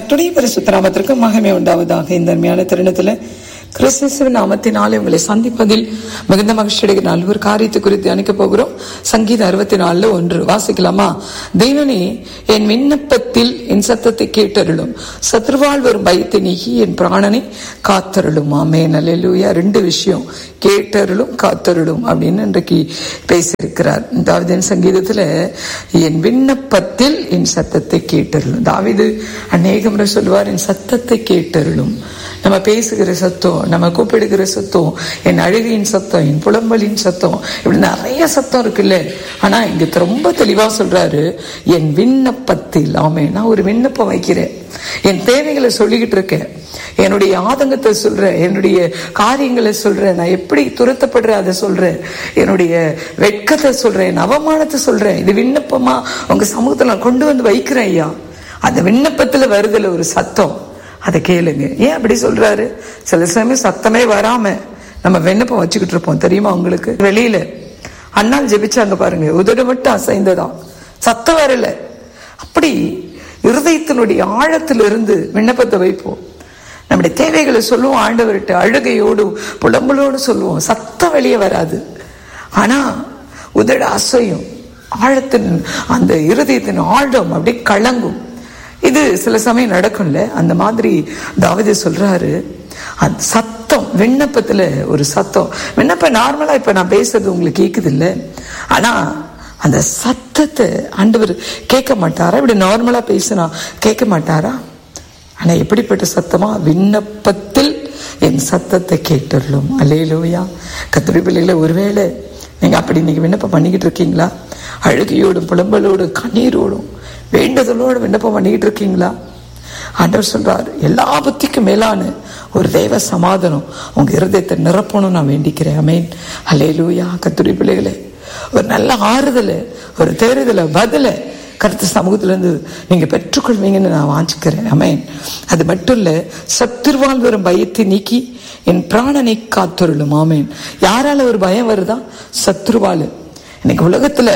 கர்த்துடைய பரிசுத்த நாமத்திற்கு மகிமை உண்டாவதாக இந்த அருமையான தருணத்துல கிறிஸ்துவ நாமத்தினாலே உங்களை சந்திப்பதில் மிகுந்த மகிழ்ச்சி அடைகிற ஒரு காரியத்தை குறித்து தியானிக்க போகிறோம் சங்கீத அறுபத்தி நாலுல ஒன்று வாசிக்கலாமா தெய்வனே என் விண்ணப்பத்தில் என் சத்தத்தை கேட்டருளும் சத்ருவால் வரும் பயத்தை நீக்கி என் பிராணனை காத்தருளும் ஆமே நல்லூயா ரெண்டு விஷயம் கேட்டருளும் காத்தருளும் அப்படின்னு இன்றைக்கு பேசியிருக்கிறார் தாவிதன் சங்கீதத்துல என் விண்ணப்பத்தில் என் சத்தத்தை கேட்டருளும் தாவிது அநேக முறை சொல்லுவார் என் சத்தத்தை கேட்டருளும் நம்ம பேசுகிற சத்தம் நம்ம கூப்பிடுகிற சத்தம் என் அழுகையின் சத்தம் என் புலம்பலின் சத்தம் இப்படி நிறைய சத்தம் இருக்குல்ல ஆனா இங்க ரொம்ப தெளிவா சொல்றாரு என் விண்ணப்பத்தில் ஆமே நான் ஒரு விண்ணப்பம் வைக்கிறேன் என் தேவைகளை சொல்லிக்கிட்டு இருக்கேன் என்னுடைய ஆதங்கத்தை சொல்றேன் என்னுடைய காரியங்களை சொல்றேன் நான் எப்படி துரத்தப்படுறேன் அதை சொல்றேன் என்னுடைய வெட்கத்தை சொல்றேன் என் அவமானத்தை சொல்றேன் இது விண்ணப்பமா உங்க சமூகத்துல நான் கொண்டு வந்து வைக்கிறேன் ஐயா அந்த விண்ணப்பத்துல வருதுல ஒரு சத்தம் அதை கேளுங்க ஏன் அப்படி சொல்றாரு சில சமயம் சத்தமே வராம நம்ம விண்ணப்பம் வச்சுக்கிட்டு இருப்போம் தெரியுமா உங்களுக்கு வெளியில அண்ணால் ஜெபிச்சாங்க பாருங்க உதடு மட்டும் அசைந்ததாம் சத்தம் வரல அப்படி இருதயத்தினுடைய ஆழத்திலிருந்து விண்ணப்பத்தை வைப்போம் நம்முடைய தேவைகளை சொல்லுவோம் ஆண்டவர்கிட்ட அழுகையோடு புலம்பலோடு சொல்லுவோம் சத்தம் வெளியே வராது ஆனா உதட அசையும் ஆழத்தின் அந்த இருதயத்தின் ஆழம் அப்படியே கலங்கும் இது சில சமயம் நடக்கும்ல அந்த மாதிரி தாவித சொல்றாரு அந்த சத்தம் விண்ணப்பத்துல ஒரு சத்தம் விண்ணப்பம் நார்மலா இப்ப நான் பேசுறது உங்களுக்கு கேக்குது இல்ல ஆனா அந்த சத்தத்தை ஆண்டவர் கேட்க மாட்டாரா இப்படி நார்மலா பேசினா கேட்க மாட்டாரா ஆனா எப்படிப்பட்ட சத்தமா விண்ணப்பத்தில் என் சத்தத்தை கேட்டுள்ளோம் அல்லையிலோயா கத்துரை பிள்ளைகளை ஒருவேளை நீங்க அப்படி நீங்க விண்ணப்பம் பண்ணிக்கிட்டு இருக்கீங்களா அழுகையோடும் புலம்பலோடும் கண்ணீரோடும் வேண்டுதலோடு விண்ணப்பம் பண்ணிக்கிட்டு இருக்கீங்களா ஆண்டவர் சொல்றார் எல்லா புத்திக்கும் மேலான ஒரு தெய்வ சமாதானம் உங்க இருதயத்தை நிரப்பணும் நான் வேண்டிக்கிறேன் அமேன் அலே லூயா கத்துரை பிள்ளைகளே ஒரு நல்ல ஆறுதல ஒரு தேறுதல பதில கருத்து சமூகத்துல இருந்து நீங்க பெற்றுக்கொள்வீங்கன்னு நான் வாஞ்சிக்கிறேன் அமேன் அது மட்டும் இல்ல சத்துருவால் வரும் பயத்தை நீக்கி என் பிராணனை காத்தொருளும் ஆமேன் யாரால ஒரு பயம் வருதா சத்ருவால இன்னைக்கு உலகத்துல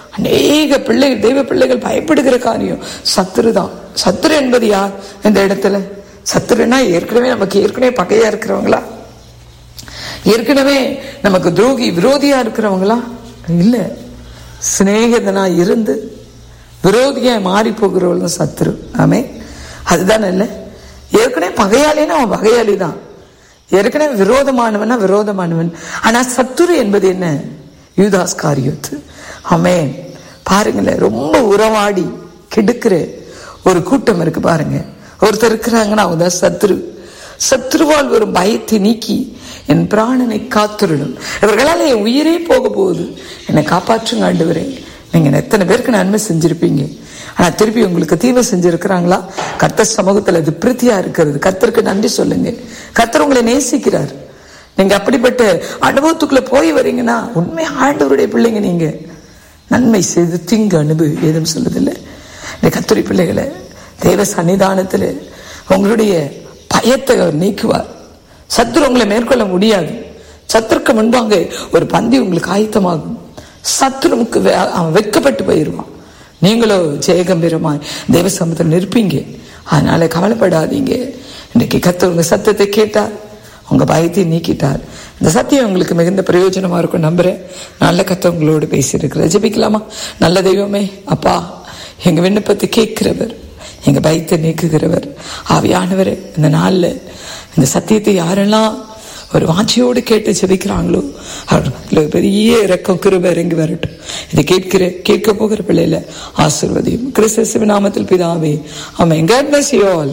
அநேக பிள்ளைகள் தெய்வ பிள்ளைகள் பயப்படுகிற காரியம் சத்துரு தான் சத்துரு என்பது யார் இந்த இடத்துல சத்துருன்னா ஏற்கனவே நமக்கு ஏற்கனவே பகையா இருக்கிறவங்களா ஏற்கனவே நமக்கு துரோகி விரோதியா இருக்கிறவங்களா இல்ல சிநேகிதனா இருந்து விரோதியா மாறி போகிறவள் சத்துரு ஆமே அதுதான் இல்ல ஏற்கனவே பகையாளினா அவன் பகையாளி தான் ஏற்கனவே விரோதமானவனா விரோதமானவன் ஆனா சத்துரு என்பது என்ன யூதாஸ் காரியத்து ஆமேன் பாருங்களேன் ரொம்ப உறவாடி கெடுக்கிற ஒரு கூட்டம் இருக்கு பாருங்க ஒருத்தர் இருக்கிறாங்கன்னா அவங்க தான் சத்ரு சத்ருவால் ஒரு பயத்தை நீக்கி என் பிராணனை காத்துருடும் இவர்களால் என் உயிரே போக போகுது என்னை காப்பாற்றுங்க ஆண்டவரே நீங்க எத்தனை பேருக்கு நன்மை செஞ்சிருப்பீங்க ஆனா திருப்பி உங்களுக்கு தீமை செஞ்சிருக்கிறாங்களா கர்த்தர் சமூகத்துல அது பிரீத்தியா இருக்கிறது கர்த்தருக்கு நன்றி சொல்லுங்க கர்த்தர் உங்களை நேசிக்கிறார் நீங்க அப்படிப்பட்ட அனுபவத்துக்குள்ள போய் வரீங்கன்னா உண்மை ஆண்டவருடைய பிள்ளைங்க நீங்க நன்மை செய்து தீங்கு அனுபவி ஏதும் சொல்லுதில்லை இந்த கத்துரி பிள்ளைகளை தேவ சன்னிதானத்துல உங்களுடைய பயத்தை அவர் நீக்குவார் சத்துரு உங்களை மேற்கொள்ள முடியாது சத்துருக்கு முன்பாங்க ஒரு பந்தி உங்களுக்கு ஆயத்தமாகும் சத்துருவுக்கு அவன் வெக்கப்பட்டு போயிடுவான் நீங்களோ ஜெயகம்பீரமாய் தேவ சமூகத்தில் நிற்பீங்க அதனால கவலைப்படாதீங்க இன்னைக்கு கத்து உங்க சத்தத்தை கேட்டார் உங்க பயத்தை நீக்கிட்டார் இந்த சத்தியம் உங்களுக்கு மிகுந்த பிரயோஜனமா இருக்கும் நம்புறேன் நல்ல கத்த உங்களோடு பேசியிருக்கிற ஜெபிக்கலாமா நல்ல தெய்வமே அப்பா எங்க விண்ணப்பத்தை கேட்கிறவர் எங்க பயத்தை நீக்குகிறவர் ஆவியானவர் இந்த நாள்ல இந்த சத்தியத்தை யாரெல்லாம் ஒரு வாஞ்சியோடு கேட்டு ஜெபிக்கிறாங்களோ அவர்களுக்கு பெரிய இறக்கம் கிருப இறங்கி வரட்டும் இதை கேட்கிற கேட்க போகிற பிள்ளையில ஆசிர்வதியும் கிறிஸ்து நாமத்தில் பிதாவே ஆமாம் God bless you all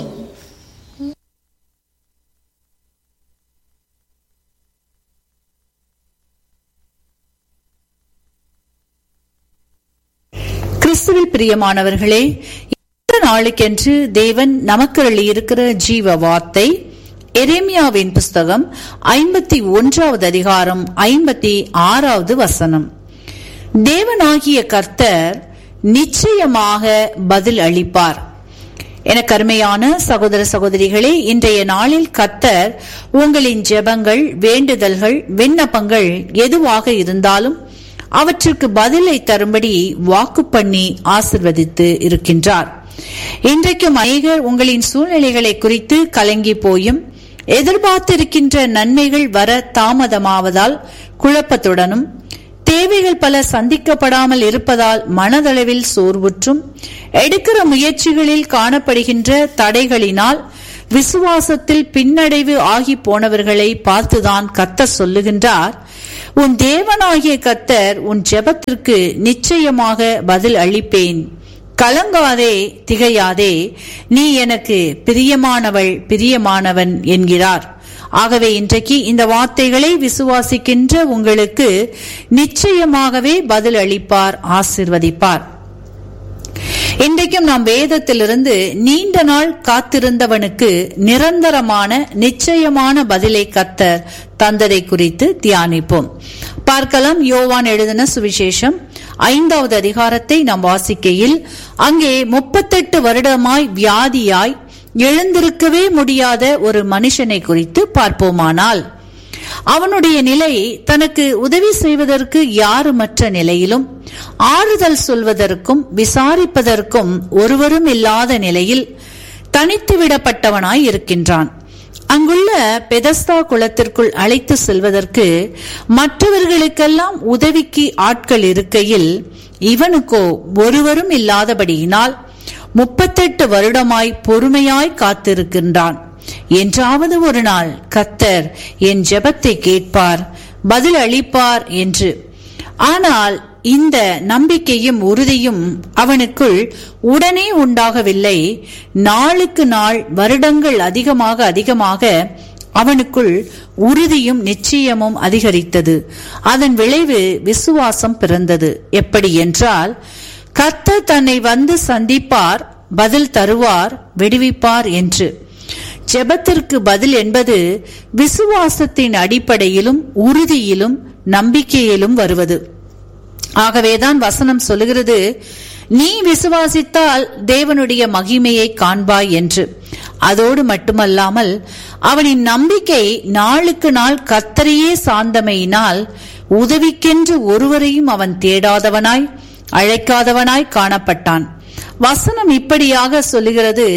கிறிஸ்துவில் பிரியமானவர்களே இந்த நாளுக்கென்று தேவன் நமக்கு இருக்கிற ஜீவ வார்த்தை எரேமியாவின் புஸ்தகம் ஐம்பத்தி ஒன்றாவது அதிகாரம் ஐம்பத்தி ஆறாவது வசனம் தேவனாகிய கர்த்தர் நிச்சயமாக பதில் அளிப்பார் என கருமையான சகோதர சகோதரிகளே இன்றைய நாளில் கர்த்தர் உங்களின் ஜெபங்கள் வேண்டுதல்கள் விண்ணப்பங்கள் எதுவாக இருந்தாலும் அவற்றுக்கு பதிலை தரும்படி வாக்கு பண்ணி ஆசிர்வதித்து இருக்கின்றார் இன்றைக்கும் அநேகர் உங்களின் சூழ்நிலைகளை குறித்து கலங்கி போயும் எதிர்பார்த்திருக்கின்ற நன்மைகள் வர தாமதமாவதால் குழப்பத்துடனும் தேவைகள் பல சந்திக்கப்படாமல் இருப்பதால் மனதளவில் சோர்வுற்றும் எடுக்கிற முயற்சிகளில் காணப்படுகின்ற தடைகளினால் விசுவாசத்தில் பின்னடைவு ஆகி போனவர்களை பார்த்துதான் கத்த சொல்லுகின்றார் உன் தேவனாகிய கத்தர் உன் ஜெபத்திற்கு நிச்சயமாக பதில் அளிப்பேன் கலங்காதே திகையாதே நீ எனக்கு பிரியமானவள் பிரியமானவன் என்கிறார் ஆகவே இன்றைக்கு இந்த வார்த்தைகளை விசுவாசிக்கின்ற உங்களுக்கு நிச்சயமாகவே பதில் அளிப்பார் ஆசிர்வதிப்பார் இன்றைக்கும் நாம் வேதத்திலிருந்து நீண்ட நாள் காத்திருந்தவனுக்கு நிரந்தரமான நிச்சயமான பதிலை கத்தர் தந்ததை குறித்து தியானிப்போம் பார்க்கலாம் யோவான் எழுதின சுவிசேஷம் ஐந்தாவது அதிகாரத்தை நாம் வாசிக்கையில் அங்கே முப்பத்தெட்டு வருடமாய் வியாதியாய் எழுந்திருக்கவே முடியாத ஒரு மனுஷனை குறித்து பார்ப்போமானால் அவனுடைய நிலை தனக்கு உதவி செய்வதற்கு யாருமற்ற நிலையிலும் ஆறுதல் சொல்வதற்கும் விசாரிப்பதற்கும் ஒருவரும் இல்லாத நிலையில் தனித்து விடப்பட்டவனாய் இருக்கின்றான் அங்குள்ள பெதஸ்தா குளத்திற்குள் அழைத்து செல்வதற்கு மற்றவர்களுக்கெல்லாம் உதவிக்கு ஆட்கள் இருக்கையில் இவனுக்கோ ஒருவரும் இல்லாதபடியினால் முப்பத்தெட்டு வருடமாய் பொறுமையாய் காத்திருக்கின்றான் என்றாவது ஒரு நாள் கத்தர் என் ஜெபத்தை கேட்பார் பதில் அளிப்பார் என்று ஆனால் இந்த நம்பிக்கையும் உறுதியும் அவனுக்குள் உடனே உண்டாகவில்லை நாளுக்கு நாள் வருடங்கள் அதிகமாக அதிகமாக அவனுக்குள் உறுதியும் நிச்சயமும் அதிகரித்தது அதன் விளைவு விசுவாசம் பிறந்தது எப்படி என்றால் கர்த்தர் தன்னை வந்து சந்திப்பார் பதில் தருவார் விடுவிப்பார் என்று ஜெபத்திற்கு பதில் என்பது விசுவாசத்தின் அடிப்படையிலும் உறுதியிலும் நம்பிக்கையிலும் வருவது ஆகவேதான் வசனம் சொல்லுகிறது நீ விசுவாசித்தால் தேவனுடைய மகிமையை காண்பாய் என்று அதோடு மட்டுமல்லாமல் அவனின் நம்பிக்கை நாளுக்கு நாள் கத்தரையே சார்ந்தமையினால் உதவிக்கென்று ஒருவரையும் அவன் தேடாதவனாய் அழைக்காதவனாய் காணப்பட்டான் வசனம் இப்படியாக சொல்லுகிறது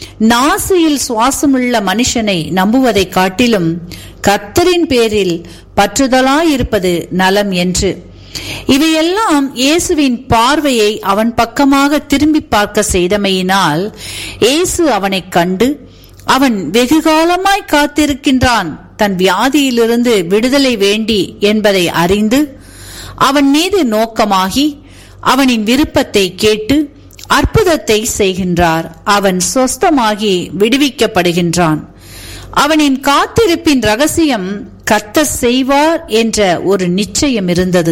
நாசியில் சுவாசமுள்ள மனுஷனை நம்புவதை காட்டிலும் கத்தரின் பேரில் பற்றுதலாயிருப்பது நலம் என்று இவையெல்லாம் இயேசுவின் பார்வையை அவன் பக்கமாக திரும்பி பார்க்க செய்தமையினால் இயேசு அவனைக் கண்டு அவன் வெகுகாலமாய் காத்திருக்கின்றான் தன் வியாதியிலிருந்து விடுதலை வேண்டி என்பதை அறிந்து அவன் மீது நோக்கமாகி அவனின் விருப்பத்தை கேட்டு அற்புதத்தை செய்கின்றார் அவன் சொஸ்தமாகி விடுவிக்கப்படுகின்றான் அவனின் காத்திருப்பின் ரகசியம் கத்த செய்வார் என்ற ஒரு நிச்சயம் இருந்தது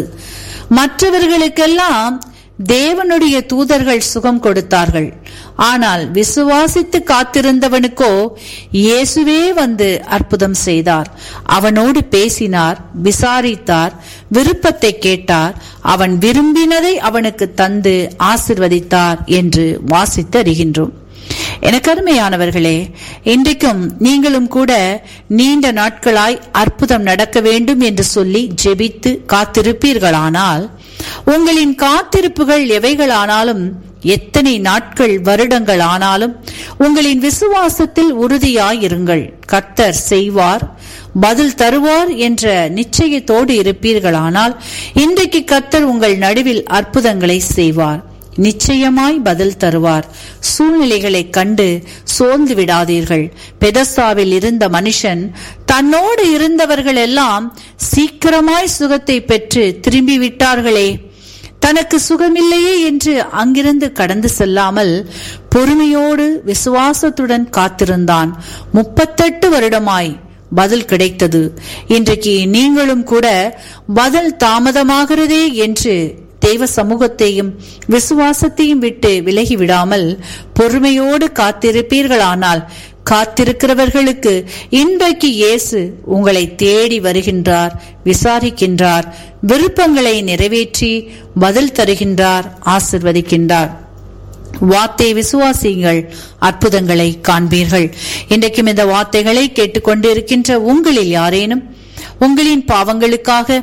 மற்றவர்களுக்கெல்லாம் தேவனுடைய தூதர்கள் சுகம் கொடுத்தார்கள் ஆனால் விசுவாசித்து காத்திருந்தவனுக்கோ இயேசுவே வந்து அற்புதம் செய்தார் அவனோடு பேசினார் விசாரித்தார் விருப்பத்தை கேட்டார் அவன் விரும்பினதை அவனுக்கு தந்து ஆசிர்வதித்தார் என்று வாசித்து அறிகின்றோம் எனக்கு அருமையானவர்களே இன்றைக்கும் நீங்களும் கூட நீண்ட நாட்களாய் அற்புதம் நடக்க வேண்டும் என்று சொல்லி ஜெபித்து காத்திருப்பீர்களானால் உங்களின் காத்திருப்புகள் எவைகளானாலும் எத்தனை நாட்கள் வருடங்கள் ஆனாலும் உங்களின் விசுவாசத்தில் உறுதியாயிருங்கள் கர்த்தர் செய்வார் பதில் தருவார் என்ற நிச்சயத்தோடு இருப்பீர்களானால் இன்றைக்கு கர்த்தர் உங்கள் நடுவில் அற்புதங்களை செய்வார் நிச்சயமாய் பதில் தருவார் சூழ்நிலைகளை கண்டு சோர்ந்து விடாதீர்கள் பெதஸ்தாவில் இருந்த மனுஷன் தன்னோடு இருந்தவர்கள் எல்லாம் சீக்கிரமாய் சுகத்தை பெற்று திரும்பி விட்டார்களே தனக்கு சுகமில்லையே என்று அங்கிருந்து கடந்து செல்லாமல் பொறுமையோடு விசுவாசத்துடன் காத்திருந்தான் முப்பத்தெட்டு வருடமாய் பதில் கிடைத்தது இன்றைக்கு நீங்களும் கூட பதில் தாமதமாகிறதே என்று தெய்வ சமூகத்தையும் விசுவாசத்தையும் விட்டு விலகி விடாமல் பொறுமையோடு காத்திருப்பீர்களானால் காத்திருக்கிறவர்களுக்கு இன்றைக்கு இயேசு உங்களை தேடி வருகின்றார் விசாரிக்கின்றார் விருப்பங்களை நிறைவேற்றி பதில் தருகின்றார் ஆசிர்வதிக்கின்றார் வார்த்தை விசுவாசியுங்கள் அற்புதங்களை காண்பீர்கள் இன்றைக்கும் இந்த வார்த்தைகளை கேட்டுக்கொண்டிருக்கின்ற உங்களில் யாரேனும் உங்களின் பாவங்களுக்காக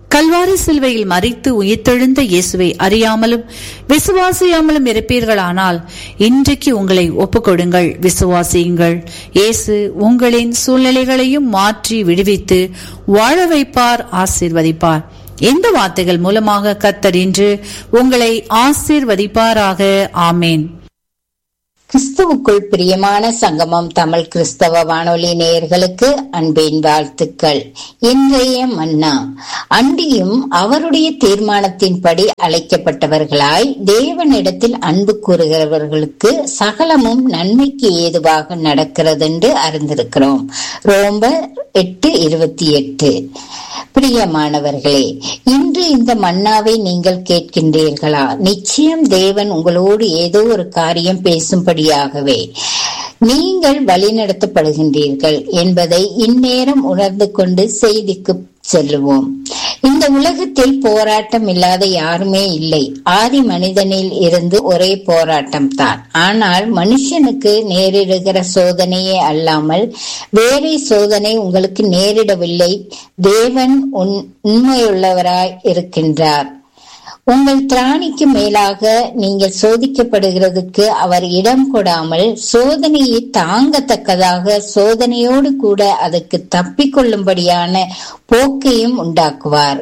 கல்வாரி சிலுவையில் மறித்து உயிர்த்தெழுந்த இயேசுவை அறியாமலும் விசுவாசியாமலும் இருப்பீர்களானால் இன்றைக்கு உங்களை ஒப்புக்கொடுங்கள் விசுவாசியுங்கள் இயேசு உங்களின் சூழ்நிலைகளையும் மாற்றி விடுவித்து வாழ வைப்பார் ஆசீர்வதிப்பார் எந்த வார்த்தைகள் மூலமாக கத்தர் இன்று உங்களை ஆசீர்வதிப்பாராக ஆமேன் கிறிஸ்துவுக்குள் பிரியமான சங்கமம் தமிழ் கிறிஸ்தவ வானொலி நேயர்களுக்கு அன்பின் வாழ்த்துக்கள் இன்றைய மன்னா அன்றியும் அவருடைய தீர்மானத்தின்படி அழைக்கப்பட்டவர்களாய் தேவனிடத்தில் அன்பு கூறுகிறவர்களுக்கு சகலமும் நன்மைக்கு ஏதுவாக நடக்கிறது என்று அறிந்திருக்கிறோம் ரோம்பர் எட்டு இருபத்தி எட்டு பிரியமானவர்களே இன்று இந்த மன்னாவை நீங்கள் கேட்கின்றீர்களா நிச்சயம் தேவன் உங்களோடு ஏதோ ஒரு காரியம் பேசும்படியாகவே நீங்கள் வழிநடத்தப்படுகின்றீர்கள் என்பதை இந்நேரம் உணர்ந்து கொண்டு செய்திக்கு செல்லுவோம் இந்த உலகத்தில் போராட்டம் இல்லாத யாருமே இல்லை ஆதி மனிதனில் இருந்து ஒரே போராட்டம் தான் ஆனால் மனுஷனுக்கு நேரிடுகிற சோதனையே அல்லாமல் வேறே சோதனை உங்களுக்கு நேரிடவில்லை தேவன் உண்மையுள்ளவராய் இருக்கின்றார் உங்கள் திராணிக்கு மேலாக நீங்கள் சோதிக்கப்படுகிறதுக்கு அவர் இடம் கொடாமல் சோதனையை தாங்கத்தக்கதாக சோதனையோடு கூட அதற்கு தப்பிக்கொள்ளும்படியான போக்கையும் உண்டாக்குவார்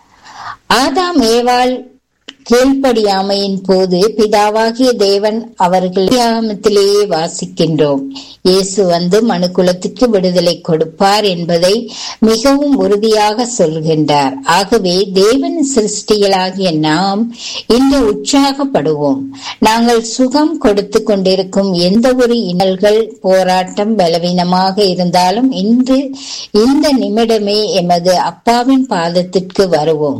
ஆதாம் ஏவாள் கீழ்ப்படியாமையின் போது பிதாவாகிய தேவன் அவர்கள் கியாமத்திலேயே வாசிக்கின்றோம் இயேசு வந்து மனுக்குலத்துக்கு விடுதலை கொடுப்பார் என்பதை மிகவும் உறுதியாக சொல்கின்றார் ஆகவே தேவன் சிருஷ்டிகளாகிய நாம் இன்று உற்சாகப்படுவோம் நாங்கள் சுகம் கொடுத்து கொண்டிருக்கும் எந்த ஒரு இன்னல்கள் போராட்டம் பலவீனமாக இருந்தாலும் இன்று இந்த நிமிடமே எமது அப்பாவின் பாதத்திற்கு வருவோம்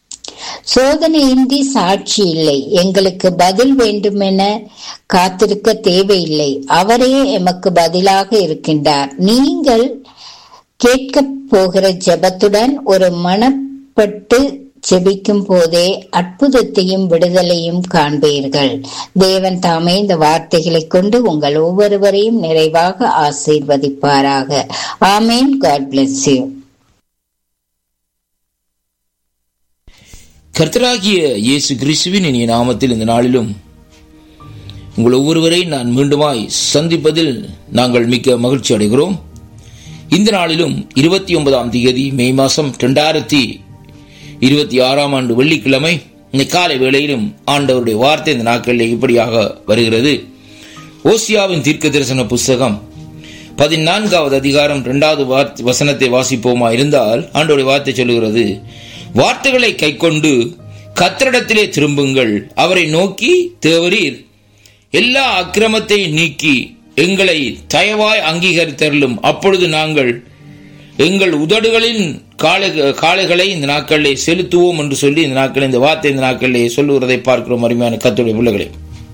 சோதனையின்றி சாட்சி இல்லை எங்களுக்கு பதில் வேண்டுமென காத்திருக்க தேவையில்லை அவரே எமக்கு பதிலாக இருக்கின்றார் நீங்கள் கேட்க போகிற ஜெபத்துடன் ஒரு மனப்பட்டு ஜெபிக்கும் போதே அற்புதத்தையும் விடுதலையும் காண்பீர்கள் தேவன் தாமே இந்த வார்த்தைகளை கொண்டு உங்கள் ஒவ்வொருவரையும் நிறைவாக ஆசீர்வதிப்பாராக ஆமேன் காட் பிளஸ் யூ கர்த்தராகிய இயேசு கிறிஸ்துவின் இனிய நாமத்தில் இந்த நாளிலும் உங்கள் ஒவ்வொருவரை நான் மீண்டுமாய் சந்திப்பதில் நாங்கள் மிக்க மகிழ்ச்சி அடைகிறோம் இந்த நாளிலும் இருபத்தி ஒன்பதாம் தேதி மே மாதம் ரெண்டாயிரத்தி இருபத்தி ஆறாம் ஆண்டு வெள்ளிக்கிழமை இந்த காலை வேளையிலும் ஆண்டவருடைய வார்த்தை இந்த நாட்களில் இப்படியாக வருகிறது ஓசியாவின் தீர்க்க தரிசன புஸ்தகம் பதினான்காவது அதிகாரம் இரண்டாவது வசனத்தை வாசிப்போமா இருந்தால் ஆண்டோடைய வார்த்தை சொல்லுகிறது வார்த்தைகளை கைக்கொண்டு கத்திரிடத்திலே திரும்புங்கள் அவரை நோக்கி தேவரீர் எல்லா அக்கிரமத்தை நீக்கி எங்களை தயவாய் அங்கீகரித்தருளும் அப்பொழுது நாங்கள் எங்கள் உதடுகளின் காலை காளைகளை இந்த நாட்களிலே செலுத்துவோம் என்று சொல்லி இந்த நாட்களில் இந்த வார்த்தை இந்த நாட்களிலே சொல்லுகிறதை பார்க்கிறோம் அருமையான கத்துடைய பிள்ளைகளே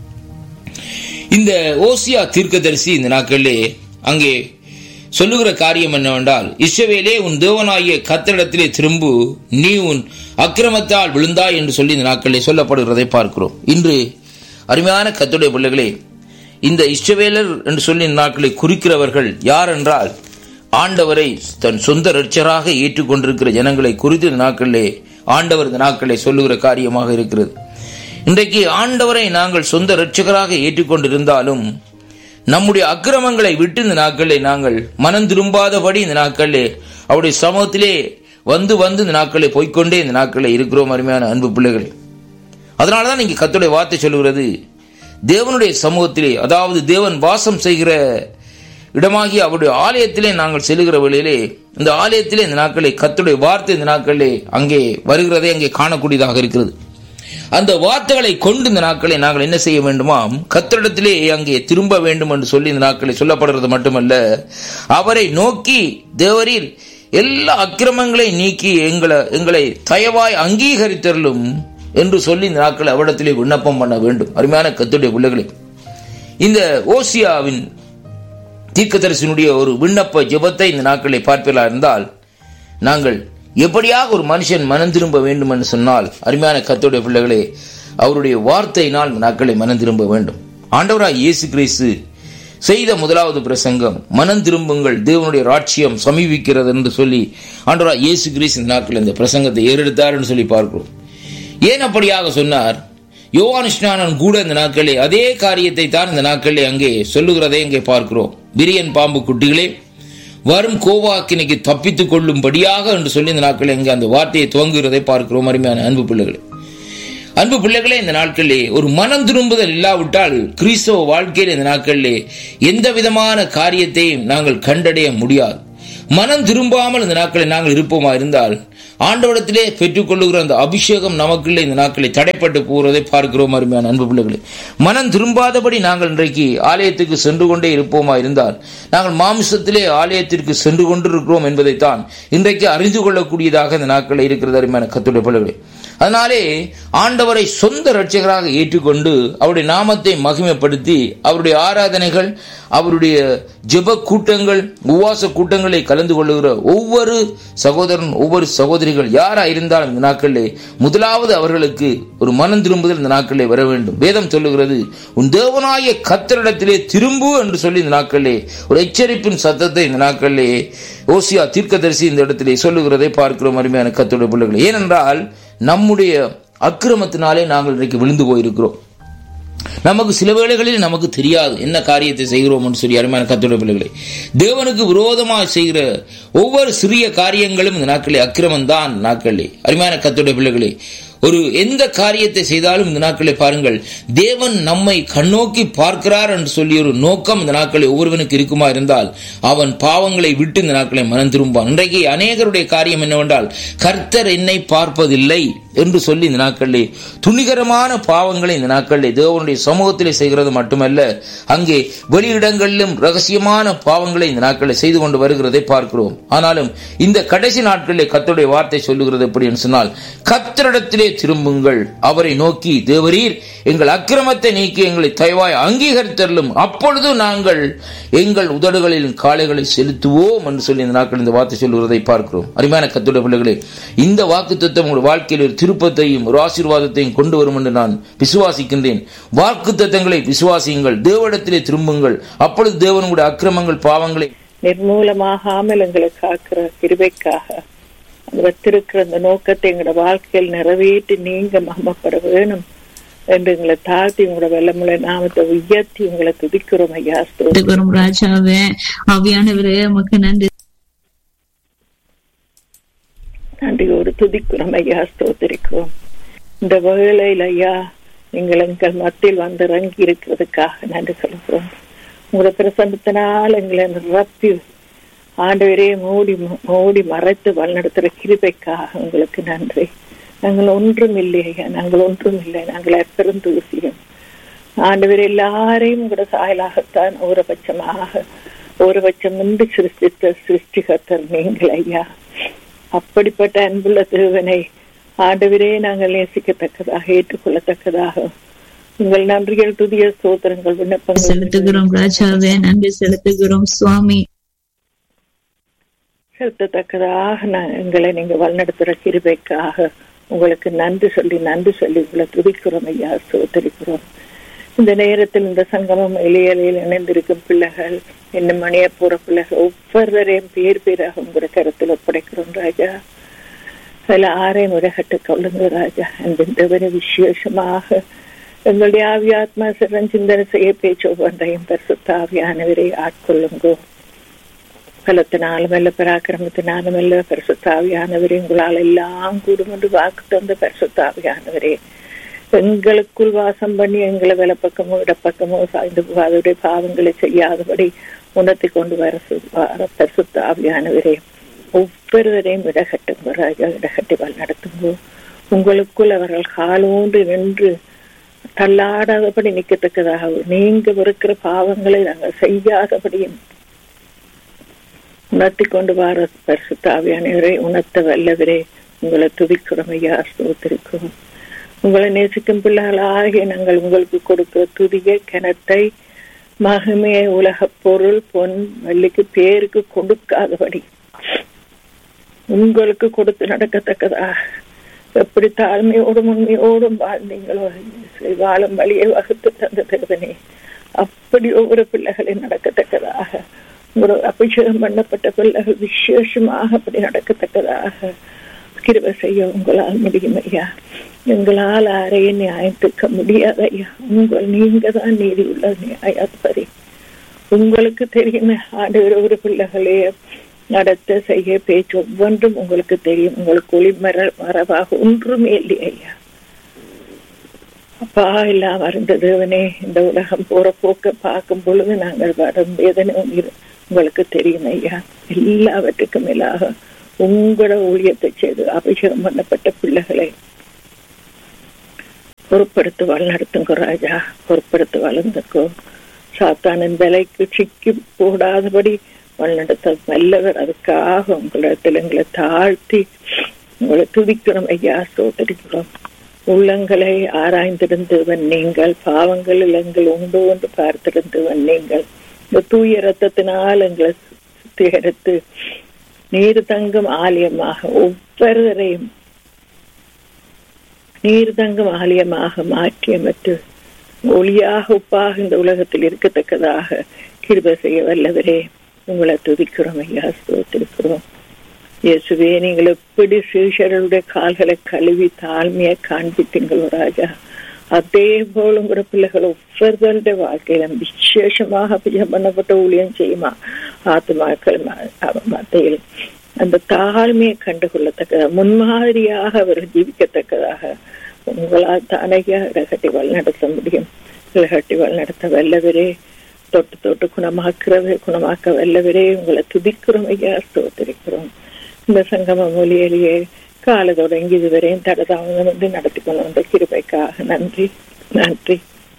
இந்த ஓசியா தீர்க்கதரிசி இந்த நாட்களிலே அங்கே சொல்லுகிற காரியம் என்னவென்றால் இஸ்ரவேலே உன் தேவனாகிய கத்திரிடத்திலே திரும்பு நீ உன் அக்கிரமத்தால் விழுந்தாய் என்று சொல்லி இந்த நாட்களில் சொல்லப்படுகிறதை பார்க்கிறோம் இன்று அருமையான கத்துடைய பிள்ளைகளே இந்த இஸ்ரவேலர் என்று சொல்லி இந்த நாட்களை குறிக்கிறவர்கள் யார் என்றால் ஆண்டவரை தன் சொந்த ரட்சராக ஏற்றுக்கொண்டிருக்கிற ஜனங்களை குறித்து இந்த நாட்களிலே ஆண்டவர் இந்த நாட்களை சொல்லுகிற காரியமாக இருக்கிறது இன்றைக்கு ஆண்டவரை நாங்கள் சொந்த ரட்சகராக ஏற்றுக்கொண்டிருந்தாலும் நம்முடைய அக்கிரமங்களை விட்டு இந்த நாட்களில் நாங்கள் மனம் திரும்பாதபடி இந்த நாட்களிலே அவருடைய சமூகத்திலே வந்து வந்து இந்த நாட்களை போய்கொண்டே இந்த நாட்களில் இருக்கிறோம் அருமையான அன்பு பிள்ளைகளே அதனாலதான் இங்கே கத்துடைய வார்த்தை சொல்லுகிறது தேவனுடைய சமூகத்திலே அதாவது தேவன் வாசம் செய்கிற இடமாகி அவருடைய ஆலயத்திலே நாங்கள் செல்லுகிற வேளையிலே இந்த ஆலயத்திலே இந்த நாட்களை கத்துடைய வார்த்தை இந்த நாட்களிலே அங்கே வருகிறதை அங்கே காணக்கூடியதாக இருக்கிறது அந்த வார்த்தைகளை கொண்டு இந்த நாட்களை நாங்கள் என்ன செய்ய வேண்டுமாம் கத்திரிடத்திலே அங்கே திரும்ப வேண்டும் என்று சொல்லி இந்த நாட்களை சொல்லப்படுறது மட்டுமல்ல அவரை நோக்கி தேவரீர் எல்லா அக்கிரமங்களை நீக்கி எங்களை எங்களை தயவாய் அங்கீகரித்தருளும் என்று சொல்லி இந்த நாட்களை அவரிடத்திலே விண்ணப்பம் பண்ண வேண்டும் அருமையான கத்துடைய பிள்ளைகளே இந்த ஓசியாவின் தீர்க்கதரிசனுடைய ஒரு விண்ணப்ப ஜெபத்தை இந்த நாட்களை பார்ப்பீர்களா இருந்தால் நாங்கள் எப்படியாக ஒரு மனுஷன் மனம் திரும்ப வேண்டும் என்று சொன்னால் அருமையான கத்தோடைய பிள்ளைகளே அவருடைய வார்த்தையினால் நாட்களை மனம் திரும்ப வேண்டும் ஆண்டவராய் இயேசு கிறிஸ்து செய்த முதலாவது பிரசங்கம் மனம் திரும்புங்கள் தேவனுடைய ராட்சியம் சமீபிக்கிறது என்று சொல்லி ஆண்டவரா இயேசு கிறிஸ்து இந்த நாட்கள் இந்த பிரசங்கத்தை ஏறெடுத்தார் என்று சொல்லி பார்க்கிறோம் ஏன் அப்படியாக சொன்னார் யோவான் ஸ்நானன் கூட இந்த நாட்களே அதே காரியத்தை தான் இந்த நாட்களே அங்கே சொல்லுகிறதை இங்கே பார்க்கிறோம் விரியன் பாம்பு குட்டிகளே வரும் கோவாக்கினைக்கு தப்பித்துக் கொள்ளும்படியாக என்று சொல்லி இந்த நாட்களில் இங்கே அந்த வார்த்தையை துவங்குகிறதை பார்க்கிறோம் அருமையான அன்பு பிள்ளைகளே அன்பு பிள்ளைகளே இந்த நாட்களிலே ஒரு மனம் திரும்புதல் இல்லாவிட்டால் கிறிஸ்தவ வாழ்க்கையில் இந்த நாட்களிலே எந்த விதமான காரியத்தையும் நாங்கள் கண்டடைய முடியாது மனம் திரும்பாமல் இந்த நாட்களில் நாங்கள் இருப்போமா இருந்தால் ஆண்டவடத்திலே பெற்றுக்கொள்ளுகிற அந்த அபிஷேகம் நமக்குள்ளே இந்த நாட்களில் தடைப்பட்டு போகிறதை பார்க்கிறோம் அருமையான அன்பு பிள்ளைகளே மனம் திரும்பாதபடி நாங்கள் இன்றைக்கு ஆலயத்துக்கு சென்று கொண்டே இருப்போமா இருந்தால் நாங்கள் மாமிசத்திலே ஆலயத்திற்கு சென்று கொண்டிருக்கிறோம் என்பதைத்தான் இன்றைக்கு அறிந்து கொள்ளக்கூடியதாக இந்த நாட்களில் இருக்கிறது அருமையான கத்துடைய பிள்ளைகளே அதனாலே ஆண்டவரை சொந்த ரட்சகராக ஏற்றுக்கொண்டு அவருடைய நாமத்தை மகிமைப்படுத்தி அவருடைய ஆராதனைகள் அவருடைய ஜெப கூட்டங்கள் உவாச கூட்டங்களை கலந்து கொள்ளுகிற ஒவ்வொரு சகோதரன் ஒவ்வொரு சகோதரிகள் யாரா இருந்தாலும் இந்த நாட்களிலே முதலாவது அவர்களுக்கு ஒரு மனம் திரும்புதல் இந்த நாட்களிலே வர வேண்டும் வேதம் சொல்லுகிறது உன் தேவனாய கத்தரிடத்திலே திரும்பு என்று சொல்லி இந்த நாட்களிலே ஒரு எச்சரிப்பின் சத்தத்தை இந்த நாட்களிலே ஓசியா தீர்க்கதரிசி இந்த இடத்திலே சொல்லுகிறதை பார்க்கிறோம் அருமையான கத்தோட பிள்ளைகள் ஏனென்றால் நம்முடைய அக்கிரமத்தினாலே நாங்கள் இன்றைக்கு விழுந்து போயிருக்கிறோம் நமக்கு சில வேளைகளில் நமக்கு தெரியாது என்ன காரியத்தை செய்கிறோம் என்று சொல்லி அருமையான கத்தோட பிள்ளைகளை தேவனுக்கு விரோதமாக செய்கிற ஒவ்வொரு சிறிய காரியங்களும் இந்த நாட்களே அக்கிரமம் தான் நாட்களே அருமையான கத்தோட பிள்ளைகளே ஒரு எந்த காரியத்தை செய்தாலும் இந்த நாட்களை பாருங்கள் தேவன் நம்மை கண்ணோக்கி பார்க்கிறார் என்று சொல்லி ஒரு நோக்கம் இந்த நாட்களை ஒவ்வொருவனுக்கு இருக்குமா இருந்தால் அவன் பாவங்களை விட்டு இந்த நாட்களை மனம் திரும்பான் இன்றைக்கு அநேகருடைய காரியம் என்னவென்றால் கர்த்தர் என்னை பார்ப்பதில்லை என்று சொல்லி இந்த நாட்களிலே துணிகரமான பாவங்களை இந்த நாட்களிலே தேவனுடைய சமூகத்திலே செய்கிறது மட்டுமல்ல அங்கே வெளியிடங்களிலும் ரகசியமான பாவங்களை இந்த நாட்களில் செய்து கொண்டு வருகிறதை பார்க்கிறோம் ஆனாலும் இந்த கடைசி நாட்களிலே கத்தருடைய வார்த்தை சொல்லுகிறது எப்படி என்று சொன்னால் கத்தரிடத்திலே திரும்புங்கள் அவரை நோக்கி தேவரீர் எங்கள் அக்கிரமத்தை நீக்கி எங்களை தயவாய் அங்கீகரித்தரலும் அப்பொழுது நாங்கள் எங்கள் உதடுகளில் காளைகளை செலுத்துவோம் என்று சொல்லி இந்த நாட்கள் இந்த வார்த்தை சொல்லுகிறதை பார்க்கிறோம் அருமையான கத்துடைய பிள்ளைகளே இந்த வாக்கு தத்துவம் உங்கள் வாழ்க்கையில் ஒரு திருப்பத்தையும் ஒரு ஆசீர்வாதத்தையும் கொண்டு வரும் என்று நான் விசுவாசிக்கின்றேன் வாக்கு தத்தங்களை விசுவாசியுங்கள் தேவனிடத்திலே திரும்புங்கள் அப்பொழுது தேவன் உங்களுடைய அக்கிரமங்கள் பாவங்களை நிர்மூலமாகாமல் எங்களை காக்கிற கிருபைக்காக அந்த வைத்திருக்கிற அந்த நோக்கத்தை எங்களோட வாழ்க்கையில் நிறைவேற்றி நீங்க மகமப்பட வேணும் என்று எங்களை தாழ்த்தி உங்களோட வெள்ளமுள்ள நாமத்தை உயர்த்தி உங்களை துதிக்கிறோம் ஐயா ஸ்தோத்திரம். வரும் ராஜாவே ஆவியானவரே உமக்கு நன்றி நன்றியோடு துதிக்கிறோம் ஐயா ஸ்தோத்திரிக்கிறோம் இந்த வேளையில் ஐயா நீங்கள் எங்கள் மத்தியில் வந்து இறங்கி இருக்கிறதுக்காக நன்றி சொல்கிறோம் உங்களோட பிரசன்னத்தினால் எங்களை நிரப்பி ஆண்டவரே மூடி மூடி மறைத்து வழிநடத்துகிற கிருபைக்காக உங்களுக்கு நன்றி நாங்கள் ஒன்றும் இல்லை ஐயா நாங்கள் ஒன்றும் இல்லை நாங்கள் எப்பெரும் தூசியம் ஆண்டவர் எல்லாரையும் கூட சாயலாகத்தான் ஓரபட்சமாக ஓரபட்சம் நின்று சிருஷ்டித்த சிருஷ்டிகர்த்தர் நீங்கள் ஐயா அப்படிப்பட்ட அன்புள்ள தேவனை ஆண்டவரே நாங்கள் நேசிக்கத்தக்கதாக ஏற்றுக்கொள்ளத்தக்கதாக உங்கள் நன்றிகள் துதிய சோதரங்கள் விண்ணப்பங்கள் செலுத்துகிறோம் ராஜாவே நன்றி செலுத்துகிறோம் சுவாமி செலுத்தத்தக்கதாக நான் எங்களை நீங்க வழிநடத்துற கிருபைக்காக உங்களுக்கு நன்றி சொல்லி நன்றி சொல்லி உங்களை துதிக்கிறோம் ஐயா சோதரிக்கிறோம் இந்த நேரத்தில் இந்த சங்கமம் இளையலையில் இணைந்திருக்கும் பிள்ளைகள் இன்னும் மணிய போற பிள்ளைகள் ஒவ்வொருவரையும் பேர் பேராக உங்களோட கருத்தில் ஒப்படைக்கிறோம் ராஜா அதில் ஆரையும் உலகட்டு கொள்ளுங்க ராஜா அந்த தேவனை விசேஷமாக எங்களுடைய ஆவியாத்மா சிறஞ்சிந்தனை செய்ய பேச்சு ஒவ்வொன்றையும் பரிசுத்த ஆவியானவரை ஆட்கொள்ளுங்கோ பலத்தினாலும் அல்ல பராக்கிரமத்தினாலும் அல்ல பரிசுத்தாவியானவரே உங்களால் எல்லாம் கூடும் என்று வாக்கு தந்த பரிசுத்தாவியானவரே எங்களுக்குள் வாசம் பண்ணி எங்களை வலப்பக்கமோ இடப்பக்கமோ சாய்ந்து போகாதவருடைய பாவங்களை செய்யாதபடி உணர்த்தி கொண்டு வர சு- வர பரிசுத்த ஆவியானவரே ஒவ்வொருவரையும் இடகட்டுங்க ராஜா இடகட்டி வழி நடத்துங்கோ உங்களுக்குள் அவர்கள் காலூன்றி நின்று தள்ளாடாதபடி நிற்கத்தக்கதாக நீங்க வெறுக்கிற பாவங்களை நாங்கள் செய்யாதபடியும் உணர்த்தி கொண்டு வார பரிசுத்தாவியானவரை உணர்த்த வல்லவரே உங்களை துதிக்கிறோம் ஐயா ஸ்தோத்திரிக்கிறோம் உங்களை நேசிக்கும் பிள்ளைகளாகிய நாங்கள் உங்களுக்கு கொடுக்கிற துதிய கிணத்தை மகிமையை உலக பொருள் பொன் வெள்ளிக்கு பேருக்கு கொடுக்காதபடி உங்களுக்கு கொடுத்து நடக்கத்தக்கதா எப்படி தாழ்மையோடும் உண்மையோடும் வாழ்ந்தீங்களோ வாழும் வழியை வகுத்து தந்த தேவனே அப்படி ஒவ்வொரு பிள்ளைகளை நடக்கத்தக்கதாக உங்களோட அபிஷேகம் பண்ணப்பட்ட பிள்ளைகள் விசேஷமாக அப்படி நடக்கத்தக்கதாக கிருப செய்ய உங்களால் முடியும் ஐயா எங்களால் யாரையும் நியாயத்துக்க முடியாது ஐயா உங்கள் நீங்க தான் நீதி உள்ள நியாயாதிபதி உங்களுக்கு தெரியும் ஆண்டவர் ஒரு பிள்ளைகளே நடத்த செய்ய பேச்சு ஒவ்வொன்றும் உங்களுக்கு தெரியும் உங்களுக்கு ஒளி மர மரபாக ஒன்றுமே இல்லை ஐயா அப்பா இல்லாம இருந்த தேவனே இந்த உலகம் போற போக்க பார்க்கும் பொழுது நாங்கள் வரும் வேதனை உங்களுக்கு தெரியும் ஐயா எல்லாவற்றுக்கும் மேலாக உங்களோட ஊழியத்தை செய்து அபிஷேகம் பண்ணப்பட்ட பிள்ளைகளை பொறுப்படுத்து வழிநடத்துங்க ராஜா பொறுப்படுத்து வளர்ந்துக்கோ சாத்தானின் விலைக்கு சிக்கி போடாதபடி வழிநடத்த நல்லவர் அதுக்காக உங்களிடத்தில் எங்களை தாழ்த்தி உங்களை துதிக்கிறோம் ஐயா சோதரிக்கிறோம் உள்ளங்களை ஆராய்ந்திருந்தவன் நீங்கள் பாவங்களில் எங்கள் உண்டு என்று பார்த்திருந்தவன் நீங்கள் இந்த தூய ரத்தத்தினால் எங்களை சுத்திகரித்து நீர் தங்கும் ஆலயமாக ஒவ்வொருவரையும் நீர் தங்கும் ஆலயமாக மாற்றியமற்று ஒளியாக உப்பாக இந்த உலகத்தில் இருக்கத்தக்கதாக கிருப செய்ய வல்லவரே உங்களை துதிக்கிறோம் ஐயா ஸ்தோத்திருக்கிறோம் இயேசுவே நீங்கள் எப்படி சீஷர்களுடைய கால்களை கழுவி தாழ்மையை காண்பித்தீங்களோ ராஜா அதே போல உங்களோட பிள்ளைகள் ஒவ்வொருவருடைய வாழ்க்கையில விசேஷமாக பிஜம் பண்ணப்பட்ட ஊழியம் செய்யுமா ஆத்மாக்கள் மத்தியில் அந்த தாழ்மையை கண்டுகொள்ளத்தக்கதாக முன்மாதிரியாக அவர்கள் ஜீவிக்கத்தக்கதாக உங்களால் தானையா இடகட்டி வழிநடத்த முடியும் இடகட்டி வழிநடத்த வல்லவரே தொட்டு தொட்டு குணமாக்குறவே குணமாக்க வல்லவரே உங்களை துதிக்கிறோம் ஐயா ஸ்தோத்திரிக்கிறோம் இந்த சங்கம மொழியிலேயே கால தொடங்கி இதுவரையும் தடதாமதம் வந்து நடத்தி கொண்டு வந்த கிருபைக்காக நன்றி நன்றி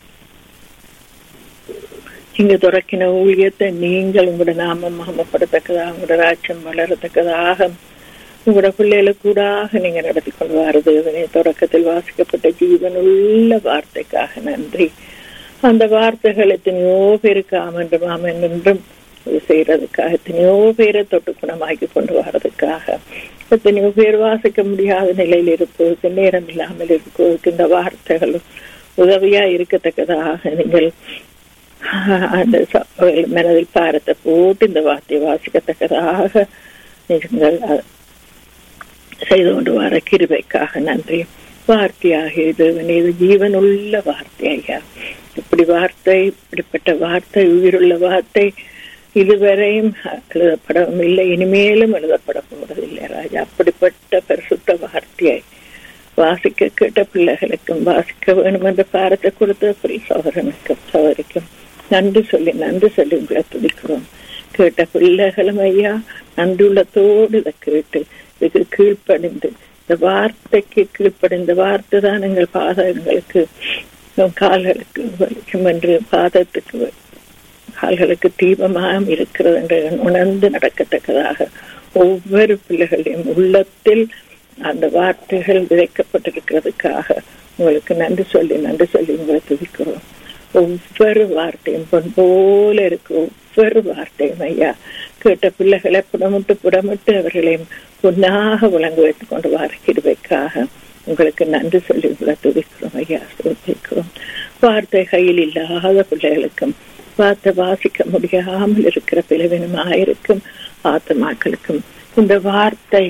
இங்க துறக்கின ஊழியத்தை நீங்கள் உங்களோட நாமம் மகமப்படத்தக்கதாக உங்களோட ராஜ்யம் வளரத்தக்கதாக உங்களோட பிள்ளைகளுக்கு கூடாக நீங்க நடத்தி கொண்டு வருது தொடக்கத்தில் வாசிக்கப்பட்ட ஜீவன் உள்ள வார்த்தைக்காக நன்றி அந்த வார்த்தைகள் எத்தனையோ பேருக்கு ஆமென்றும் ஆமென் என்றும் செய்யறதுக்காக எத்தனையோ பேரை தொட்டு குணமாக்கி கொண்டு வர்றதுக்காக எத்தனையோ பேர் வாசிக்க முடியாத நிலையில் இருப்பதற்கு நேரம் இல்லாமல் இருப்பதற்கு இந்த வார்த்தைகள் உதவியா இருக்கத்தக்கதாக நீங்கள் அந்த மனதில் பாரத்தை போட்டு இந்த வார்த்தையை வாசிக்கத்தக்கதாக நீங்கள் செய்து கொண்டு வர கிருபைக்காக நன்றி வார்த்தையாக இது இது ஜீவனுள்ள வார்த்தை ஐயா இப்படி வார்த்தை இப்படிப்பட்ட வார்த்தை உயிருள்ள வார்த்தை இதுவரையும் எழுதப்படவும் இல்லை இனிமேலும் எழுதப்பட போவதில்லை ராஜா அப்படிப்பட்ட பரிசுத்த வார்த்தையை வாசிக்க கேட்ட பிள்ளைகளுக்கும் வாசிக்க வேணும் என்ற பாரத்தை கொடுத்த சோதரனுக்கும் சோதரிக்கும் நன்றி சொல்லி நன்றி சொல்லி உங்களை துடிக்கிறோம் கேட்ட பிள்ளைகளும் ஐயா நன்றியுள்ளத்தோடு இதை கேட்டு இதுக்கு கீழ்ப்படிந்து இந்த வார்த்தைக்கு கீழ்ப்படிந்த வார்த்தை தான் எங்கள் பாதங்களுக்கு கால்களுக்கு வலிக்கும் என்று பாதத்துக்கு கால்களுக்கு தீபமாக இருக்கிறது என்று உணர்ந்து நடக்கத்தக்கதாக ஒவ்வொரு பிள்ளைகளையும் உள்ளத்தில் அந்த வார்த்தைகள் விதைக்கப்பட்டிருக்கிறதுக்காக உங்களுக்கு நன்றி சொல்லி நன்றி சொல்லி உங்களை துதிக்கிறோம் ஒவ்வொரு வார்த்தையும் பொன் போல இருக்கு ஒவ்வொரு வார்த்தையும் ஐயா கேட்ட பிள்ளைகளை புடமிட்டு புடமிட்டு அவர்களையும் பொன்னாக விளங்க வைத்துக் கொண்டு வாரக்கிடுவைக்காக உங்களுக்கு நன்றி சொல்லி உங்களை துதிக்கிறோம் ஐயா துதிக்கிறோம் வார்த்தை கையில் இல்லாத பிள்ளைகளுக்கும் வார்த்தை வாசிக்க முடியாமல் இருக்கிற பிளவினமாயிருக்கும் ஆத்மாக்களுக்கும் இந்த வார்த்தை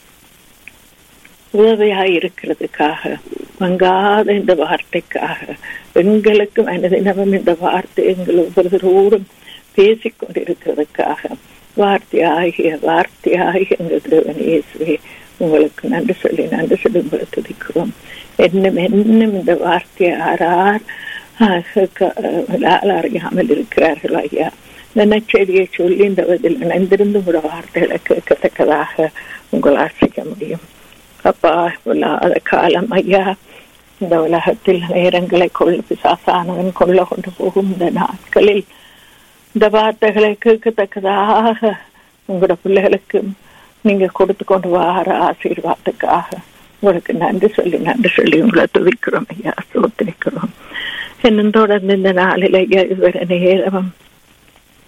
உதவியாய் இருக்கிறதுக்காக மங்காத இந்த வார்த்தைக்காக எங்களுக்கும் அனுதினமும் இந்த வார்த்தை எங்கள் ஒவ்வொருவரோடும் பேசிக்கொண்டிருக்கிறதுக்காக வார்த்தையாகிய வார்த்தையாகிய எங்கள் தேவன் இயேசுவே உங்களுக்கு நன்றி சொல்லி நன்றி சொல்லி உங்களை துதிக்கிறோம் என்னும் என்னும் இந்த வார்த்தையை ஆறார் அறியாமல் இருக்கிறார்கள் ஐயா இந்த நச்செடியை சொல்லி இந்த பதில் இணைந்திருந்து உங்களோட வார்த்தைகளை கேட்கத்தக்கதாக உங்களால் செய்ய முடியும் அப்பா இல்லாத காலம் ஐயா இந்த உலகத்தில் நேரங்களை கொள்ள பிசாசானவன் கொள்ள கொண்டு போகும் இந்த நாட்களில் இந்த வார்த்தைகளை கேட்கத்தக்கதாக உங்களோட பிள்ளைகளுக்கு நீங்க கொடுத்து கொண்டு வர ஆசீர்வாதத்துக்காக உங்களுக்கு நன்றி சொல்லி நன்றி சொல்லி உங்களை துதிக்கிறோம் ஐயா சோத்திரிக்கிறோம் இன்னும் தொடர்ந்து இந்த நாளில் ஐயா இதுவரை நேரம்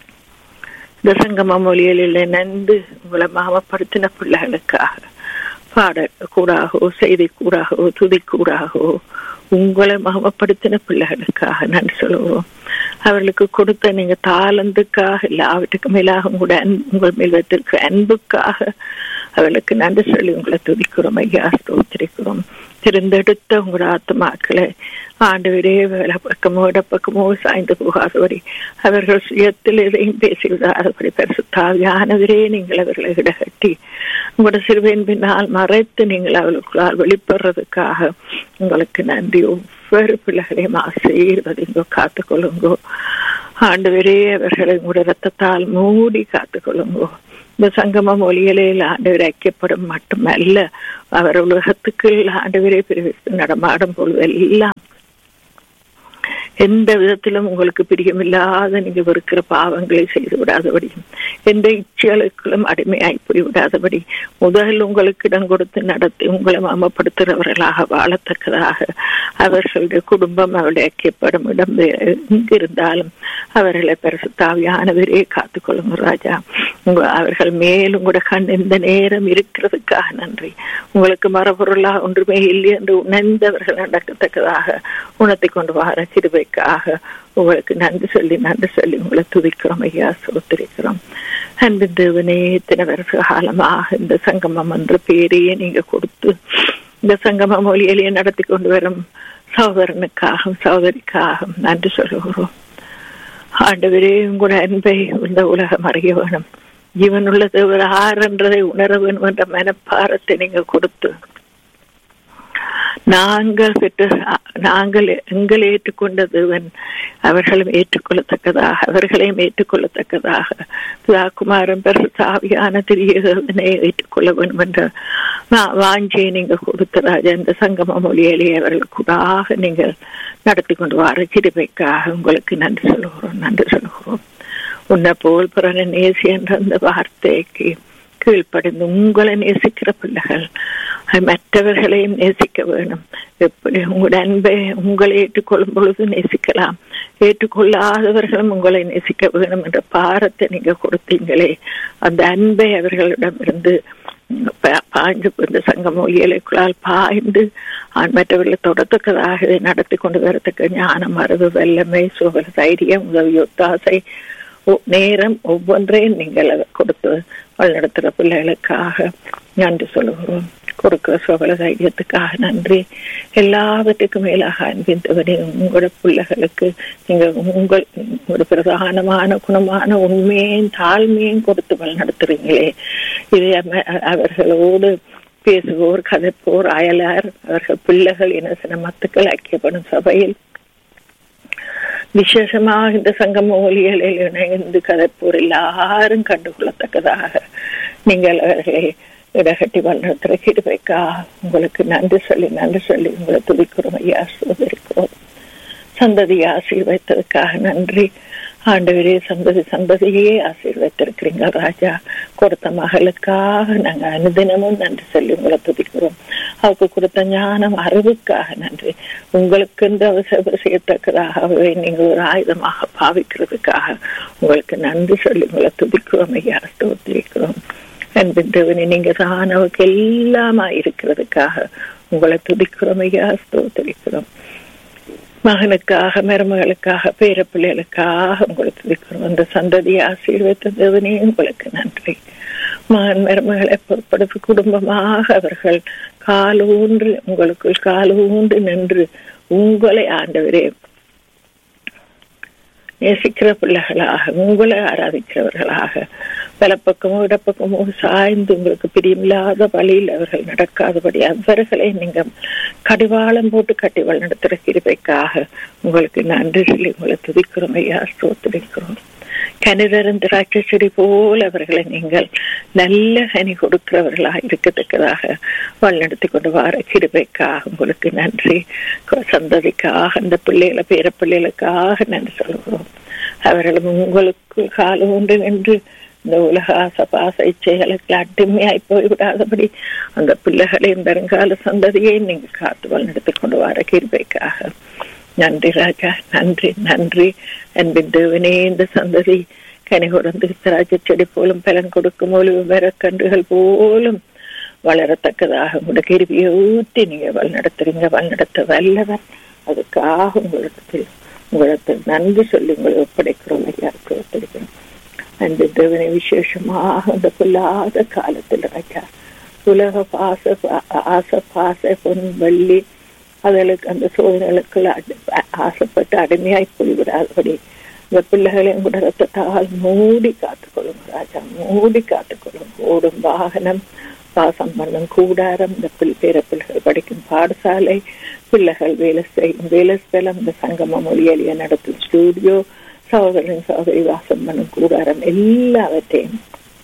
இந்த சங்கம மொழிகளில் நன்கு உங்களை மாமப்படுத்தின பிள்ளைகளுக்காக பாடக்கூடாகவோ செய்திக்கூடாகவோ துதிக்கூடாகவோ உங்களை மகமப்படுத்தின பிள்ளைகளுக்காக நன்றி சொல்லுவோம் அவர்களுக்கு கொடுத்த நீங்க தாளந்துக்காக எல்லாவற்றுக்கும் மேலாக உங்களோட அன்பு- உங்கள் மேல் வைத்திருக்கிற அன்புக்காக அவர்களுக்கு நன்றி சொல்லி உங்களை துதிக்கிறோம் ஐயா ஸ்தோத்திரிக்கிறோம் திருந்தெடுத்த உங்களோட ஆத்மாக்களை ஆண்டவரே வேலை பக்கமோ இடப்பக்கமோ சாய்ந்து போகாதபடி அவர்கள் சுயத்தில் எதையும் பேசி விடாதபடி பரிசுத்தாவியானவரே நீங்கள் அவர்களை இடகட்டி உங்களோட சிறுவையின் பின்னால் மறைத்து நீங்கள் அவர்களுக்குள்ளால் வெளிப்படுறதுக்காக உங்களுக்கு நன்றி ஒவ்வொரு பிள்ளைகளையும் ஆசீர்வதிங்கோ காத்துக்கொள்ளுங்கோ ஆண்டவரே அவர்களை உங்களுடைய ரத்தத்தால் மூடி காத்துக்கொள்ளுங்கோ இந்த சங்கம மொழிகளில் ஆண்டவர் ஐக்கியப்படும் மட்டுமல்ல அவர் உலகத்துக்கு ஆண்டவரே பிரிவித்து நடமாடும் பொழுதெல்லாம் எந்த விதத்திலும் உங்களுக்கு பிரியமில்லாத நீங்க வெறுக்கிற பாவங்களை செய்து விடாதபடியும் எந்த இச்சைகளுக்கும் அடிமையாய் போய் விடாதபடி முதல் உங்களுக்கு இடம் கொடுத்து நடத்தி உங்களை மாமப்படுத்துகிறவர்களாக வாழத்தக்கதாக அவர்களுடைய குடும்பம் அவருடைய ஐக்கியப்படும் இடம் எங்கிருந்தாலும் அவர்களை பரிசுத்தாவியானவரே காத்துக்கொள்ளுங்க ராஜா உங்க அவர்கள் மேல் உங்களோட கண் இந்த நேரம் இருக்கிறதுக்காக நன்றி உங்களுக்கு மரபொருளாக ஒன்றுமே இல்லை என்று உணர்ந்தவர்கள் நடக்கத்தக்கதாக உணர்த்தி கொண்டு வர கிருபைக்காக உங்களுக்கு நன்றி சொல்லி நன்றி சொல்லி உங்களை துதிக்கிறோம் ஐயா சோத்திருக்கிறோம் அன்பின் தேவனே இத்தனை வருஷ காலமாக இந்த சங்கமம் என்ற பேரையே நீங்க கொடுத்து இந்த சங்கம மொழியிலேயே நடத்தி கொண்டு வரும் சகோதரனுக்காகவும் சகோதரிக்காகவும் நன்றி சொல்லுகிறோம் ஆண்டவரே உங்களோட அன்பை இந்த உலகம் அறிய வேணும் ஜீவனுள்ள தேவர் ஆர் என்றதை உணர வேணும் என்ற மனப்பாரத்தை நீங்க கொடுத்து நாங்கள் பெற்ற நாங்கள் எங்களை ஏற்றுக்கொண்ட தேவன் அவர்களும் ஏற்றுக்கொள்ளத்தக்கதாக அவர்களையும் ஏற்றுக்கொள்ளத்தக்கதாக பிதாகுமாரன் பெரு சாவியான திரியனை ஏற்றுக்கொள்ள வேண்டும் என்ற வா- வாஞ்சியை நீங்க கொடுத்த ராஜா இந்த சங்கம மொழியிலே அவர்களுக்குடாக நீங்கள் நடத்தி கொண்டு வர கிருபைக்காக உங்களுக்கு நன்றி சொல்லுகிறோம் நன்றி சொல்லுகிறோம் உன்னை போல் பிறனை நேசி என்ற அந்த வார்த்தைக்கு கீழ்ப்படிந்து உங்களை நேசிக்கிற பிள்ளைகள் மற்றவர்களையும் நேசிக்க வேணும் எப்படி உங்களோட அன்பை உங்களை ஏற்றுக்கொள்ளும் பொழுது நேசிக்கலாம் ஏற்றுக்கொள்ளாதவர்களும் உங்களை நேசிக்க வேணும் என்ற பாரத்தை நீங்க கொடுத்தீங்களே அந்த அன்பை அவர்களிடமிருந்து பா- பாய்ந்து இந்த சங்கம இயலுக்குள்ளால் பாய்ந்து ஆண் மற்றவர்களை தொடத்தக்கதாக இதை நடத்தி கொண்டு வரத்தக்க ஞானம் அறிவு வல்லமை சுகல தைரியம் உதவி ஒத்தாசை ஒ- நேரம் ஒவ்வொன்றையும் நீங்கள் கொடுத்து வழிநடத்துகிற பிள்ளைகளுக்காக நன்றி சொல்லுகிறோம் கொடுக்கிற சுகல தைரியத்துக்காக நன்றி எல்லாவற்றுக்கும் மேலாக அன்பிந்தவனே உங்களோட பிள்ளைகளுக்கு நீங்க உங்கள் ஒரு பிரதானமான குணமான உண்மையும் தாழ்மையும் கொடுத்து வழிநடத்துறீங்களே இதை அம- அவர்களோடு பேசுவோர் கதைப்போர் அயலார் அவர்கள் பிள்ளைகள் இன சில மத்துக்கள் ஐக்கியப்படும் சபையில் விசேஷமாக இந்த சங்கம ஒலிகளில் இணைந்து கதைப்போர் எல்லாரும் கண்டுகொள்ளத்தக்கதாக நீங்கள் அவர்களை இடகட்டி வளர்த்துற கிருபைக்கா உங்களுக்கு நன்றி சொல்லி நன்றி சொல்லி உங்களை துதிக்கிறோம் ஐயா சோதரிக்கிறோம் சந்ததி ஆசீர்வைத்ததுக்காக நன்றி ஆண்டவரே சந்ததி சந்ததியே ஆசீர்வைத்திருக்கிறீங்க ராஜா கொடுத்த மகளுக்காக நாங்க அனுதினமும் நன்றி சொல்லி உங்களை துதிக்கிறோம் அவருக்கு கொடுத்த ஞானம் அறிவுக்காக நன்றி உங்களுக்கு இந்த அவசர செய்யத்தக்கதாகவே நீங்க ஒரு ஆயுதமாக பாவிக்கிறதுக்காக உங்களுக்கு நன்றி சொல்லி உங்களை துதிக்கிறோம் ஐயா ஸ்தோத்திரிக்கிறோம் அன்பின் தேவனே நீங்க தானவுக்கு எல்லாமா இருக்கிறதுக்காக உங்களை துதிக்கிறோம் ஐயா ஸ்தோத்திரிக்கிறோம் மகனுக்காக மருமகளுக்காக பேர பிள்ளைகளுக்காக உங்களுக்கு துதிக்கிறோம் அந்த சந்ததியை ஆசீர்வத்த தேவனே உங்களுக்கு நன்றி மகன் மருமகளை பொறுப்படுத்தி குடும்பமாக அவர்கள் காலூன்று உங்களுக்குள் காலூன்று நின்று உங்களை ஆண்டவரே நேசிக்கிற பிள்ளைகளாக உங்களை ஆராதிக்கிறவர்களாக பலப்பக்கமோ இடப்பக்கமோ சாய்ந்து உங்களுக்கு பிரியமில்லாத வழியில் அவர்கள் நடக்காதபடி அவர்களை நீங்க கடிவாளம் போட்டு கட்டி வழிநடத்துகிற கிருபைக்காக உங்களுக்கு நன்றி சொல்லி உங்களை துதிக்கிறோம் ஐயா ஸ்தோத்திரிக்கிறோம் கனிதரும் திராட்சை செடி போல் அவர்களை நீங்கள் நல்ல கனி கொடுக்கிறவர்களாக இருக்கத்தக்கதாக வழிநடத்தி கொண்டு வர கிருபைக்காக உங்களுக்கு நன்றி சந்ததிக்காக அந்த பிள்ளைகளை பேர பிள்ளைகளுக்காக நன்றி சொல்கிறோம் அவர்களும் உங்களுக்கு காலம் உண்டு என்று இந்த உலக ஆசபாச இச்சைகளுக்கு அடிமையாய் போய்விடாதபடி அந்த பிள்ளைகளையும் வருங்கால சந்ததியை நீங்க காத்து வழிநடத்தி கொண்டு வர கிருபைக்காக நன்றி ராஜா நன்றி நன்றி அன்பின் தேவனே இந்த சந்ததி கனி கொடுந்து திராட்சை செடி போலும் பலன் கொடுக்கும் ஒளிவு மரக்கன்றுகள் போலும் வளரத்தக்கதாக உங்களோட கிருபியை ஊற்றி நீங்க வழிநடத்துறீங்க வழிநடத்த வல்லவர் அதுக்காக உங்களுக்கு உங்களுக்கு நன்றி சொல்லி உங்களை ஒப்படைக்கிறோம் ஐயா ஒப்படைக்கிறோம் அந்த தேவனை விசேஷமாக அந்த பொல்லாத காலத்தில் ராஜா உலக பாச ஆச பாச பொன் வள்ளி அதுகளுக்கு அந்த சோதனைகளுக்குள்ள ஆசைப்பட்டு அடிமையாய் போய்விடாதபடி இந்த பிள்ளைகளையும் கூட ரத்தத்தால் மூடி காத்துக்கொள்ளும் ராஜா மூடி காத்துக்கொள்ளும் ஓடும் வாகனம் வாசம் பண்ணும் கூடாரம் இந்த பிள் பேர பிள்ளைகள் படிக்கும் பாடசாலை பிள்ளைகள் வேலை செய்யும் வேலை ஸ்தலம் இந்த சங்கம மொழியலிய நடத்தும் ஸ்டூடியோ சகோதரன் சகோதரி வாசம் பண்ணும் கூடாரம் எல்லாவற்றையும்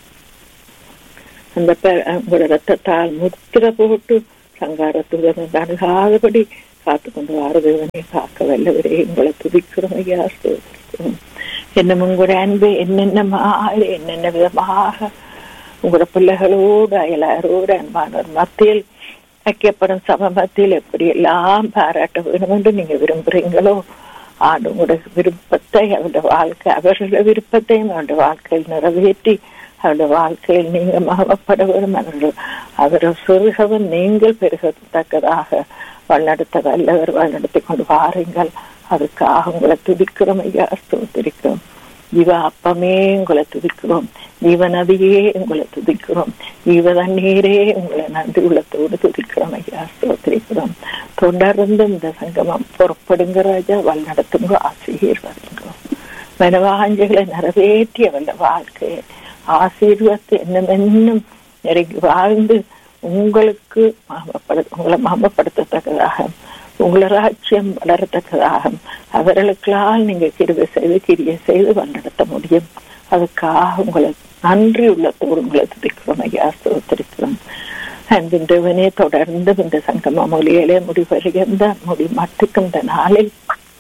அந்த உங்களோட ரத்தத்தால் முத்திர போட்டு சங்காரத்துடன் அணுகாதபடி காத்து கொண்டு வாரதேவனை காக்க வல்லவரே உங்களை துதிக்கிறோம் ஐயா ஸ்தோத்திரிக்கிறோம் என்ன உங்களோட அன்பு என்னென்ன மாறு என்னென்ன விதமாக உங்களோட பிள்ளைகளோடு அயலாரோடு அன்பானவர் மத்தியில் ஐக்கியப்படும் சமமத்தில் எப்படி எல்லாம் பாராட்ட வேணும் என்று நீங்க விரும்புறீங்களோ ஆண்டு உங்களோட விருப்பத்தை அவருடைய வாழ்க்கை அவர்களுடைய விருப்பத்தையும் அவருடைய வாழ்க்கையில் நிறைவேற்றி அவருடைய வாழ்க்கையில் நீங்க மகப்பட வரும் அவர்கள் அவரை சொருகவும் நீங்கள் பெருகத்தக்கதாக வழிநடத்த வல்லவர் வழிநடத்தி கொண்டு வாருங்கள் அதுக்காக உங்களை துதிக்கிறோம் ஐயா ஸ்தோத்திரிக்கிறோம் ஜீவ அப்பமே உங்களை துதிக்கிறோம் ஜீவ நதியே உங்களை துதிக்கிறோம் ஜீவ தண்ணீரே உங்களை நன்றி உள்ளத்தோடு துதிக்கிறோம் ஐயா ஸ்தோத்திரிக்கிறோம் தொடர்ந்து இந்த சங்கமம் புறப்படுங்க ராஜா வழிநடத்துங்க ஆசீர்வதிங்க மனவாஞ்சைகளை நிறைவேற்றிய வல்ல வாழ்க்கையை ஆசீர்வத்து என்னும் என்னும் நெருங்கி வாழ்ந்து உங்களுக்கு உங்களை மாமப்படுத்தத்தக்கதாக உங்களை ராஜ்யம் வளரத்தக்கதாக அவர்களுக்கெல்லாம் நீங்க கிருவை செய்து கிரிய செய்து வழிநடத்த முடியும் அதுக்காக உங்களை நன்றி உள்ளத்தோடு உங்களை துதிக்கிறோம் ஐயா ஸ்தோத்திரிக்கிறோம் அன்பின்றவனே தொடர்ந்து இந்த சங்கம மொழியிலே முடிவருகின்ற முடி மட்டுக்கும் இந்த நாளில்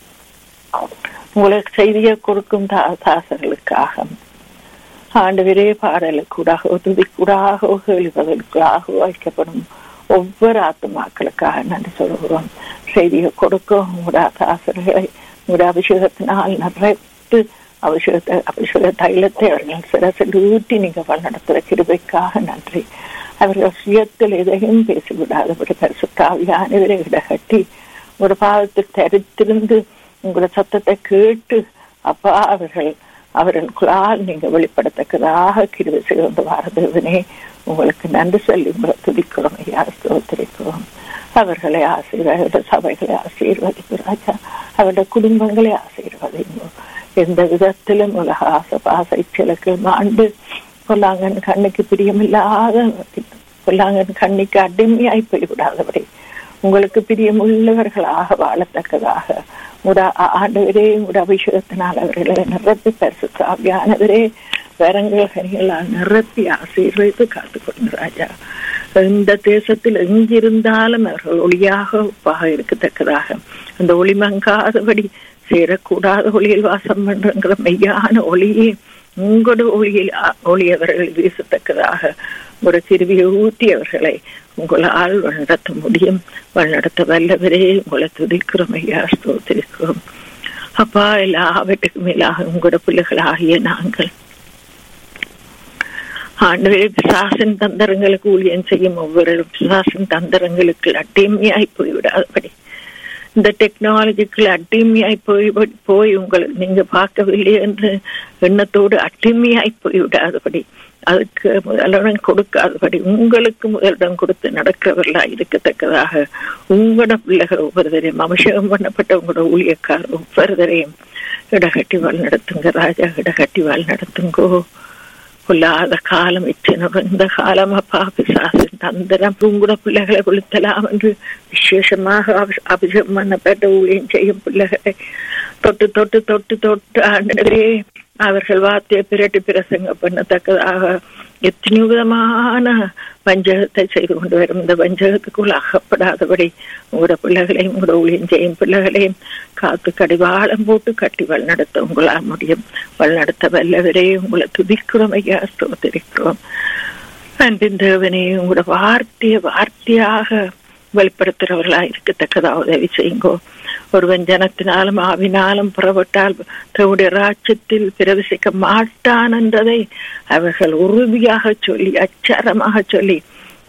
உங்களுக்கு செய்தியை கொடுக்கும் தாசர்களுக்காக ஆண்டவரே பாடலுக்கூடாக துதிக்கூடாக கேள்விகளுக்காக வைக்கப்படும் ஒவ்வொரு ஆத்மாக்களுக்காக நன்றி சொல்கிறோம் செய்தியை கொடுக்கும் உங்களோட தாசர்களை உங்களோட அபிஷேகத்தினால் நிறைத்து அபிஷேகத்தை அபிஷேக தைலத்தை அவர்கள் சிறசில் ஊட்டி நீங்க வழிநடத்துகிற கிருபைக்காக நன்றி அவர்கள் சுயத்தில் எதையும் பேசிவிடாதபடி பரிசுத்தாவியானவரை இடகட்டி ஒரு பாதத்தில் தரித்திருந்து உங்களோட சத்தத்தை கேட்டு அப்பா அவர்கள் அவர்களுக்குள்ளால் நீங்க வெளிப்படத்தக்கதாக கிருவி செய்து வாரதேவனே உங்களுக்கு நன்றி சொல்லி உங்களை துதிக்கிறோம் ஐயா ஸ்தோத்திரிக்கிறோம் அவர்களை ஆசீர்வாத சபைகளை ஆசீர்வதிக்கும் ராஜா அவருடைய குடும்பங்களை ஆசீர்வதிங்க எந்த விதத்திலும் உலக ஆசை பாசை சிலக்கு மாண்டு பொல்லாங்கன் கண்ணுக்கு பிரியமில்லாத பொல்லாங்கன் கண்ணுக்கு அடிமையாய் போய்விடாதபடி உங்களுக்கு பிரியமுள்ளவர்களாக வாழத்தக்கதாக உட ஆண்டவரே உட அபிஷேகத்தினால் அவர்களை நிரப்பி பரிசுத்தாவியானவரே வரங்கள் கனிகளால் நிரப்பி ஆசீர்வதித்து காத்துக்கொண்டு ராஜா இந்த தேசத்தில் எங்கிருந்தாலும் அவர்கள் ஒளியாக ஒப்பாக இருக்கத்தக்கதாக அந்த ஒளி மங்காதபடி சேரக்கூடாத ஒளியில் வாசம் பண்றங்கிற மெய்யான ஒளியை உங்களோட ஒளியில் ஒளி அவர்கள் வீசத்தக்கதாக ஒரு திருவியை ஊட்டி அவர்களை உங்களால் வழிநடத்த முடியும் வழிநடத்த வல்லவரே உங்களை துதிக்கிறோம் ஐயா ஸ்தோத்திரிக்கிறோம் அப்பா எல்லாவற்றுக்கும் மேலாக உங்களோட பிள்ளைகளாகிய நாங்கள் ஆண்டவரே பிசாசின் தந்திரங்களுக்கு ஊழியம் செய்யும் ஒவ்வொரு பிசாசின் தந்திரங்களுக்கு அடிமையாய் போய்விடாதபடி இந்த டெக்னாலஜிக்கு அடிமையாய் போய் போய் உங்களை நீங்க பார்க்கவில்லை என்று எண்ணத்தோடு அடிமையாய் போய்விடாதபடி அதுக்கு முதலிடம் கொடுக்காதபடி உங்களுக்கு முதலிடம் கொடுத்து நடக்கிறவர்களா இருக்கத்தக்கதாக உங்களோட பிள்ளைகள் ஒவ்வொருத்தரையும் அபிஷேகம் பண்ணப்பட்ட உங்களோட ஊழியக்காரர் ஒவ்வொருத்தரையும் இடகட்டி வாழ் நடத்துங்க ராஜா இடகட்டி வாழ் நடத்துங்கோ கொல்லாத காலம் இச்சினம் இந்த காலம் அப்பா பிசாசின் தந்திரம் உங்களோட பிள்ளைகளை கொளுத்தலாம் என்று விசேஷமாக அபிஷேகம் பண்ணப்பட்ட ஊழியம் செய்யும் பிள்ளைகளை தொட்டு தொட்டு தொட்டு தொட்டு ஆண்டவரே அவர்கள் வார்த்தையை பிரட்டி பிரசங்க பண்ணத்தக்கதாக எத்தனையோ விதமான வஞ்சகத்தை செய்து கொண்டு வரும் இந்த வஞ்சகத்துக்குள் அகப்படாதபடி உங்களோட பிள்ளைகளையும் உங்களோட ஊழியம் செய்யும் பிள்ளைகளையும் காத்து கடிவாளம் போட்டு கட்டி வழிநடத்த உங்களால் முடியும் வழிநடத்த வல்லவரே உங்களை துதிக்கிறோம் ஐயா ஸ்தோத்திரிக்கிறோம் அன்பின் தேவனே உங்களோட வார்த்தையை வார்த்தையாக வெளிப்படுத்துறவர்களா இருக்கத்தக்கதா உதவி செய்யுங்கோ ஒருவன் ஜனத்தினாலும் ஆவினாலும் புறப்பட்டால் தன்னுடைய ராட்சத்தில் பிரவேசிக்க மாட்டான் என்றதை அவர்கள் உறுதியாக சொல்லி அச்சாரமாக சொல்லி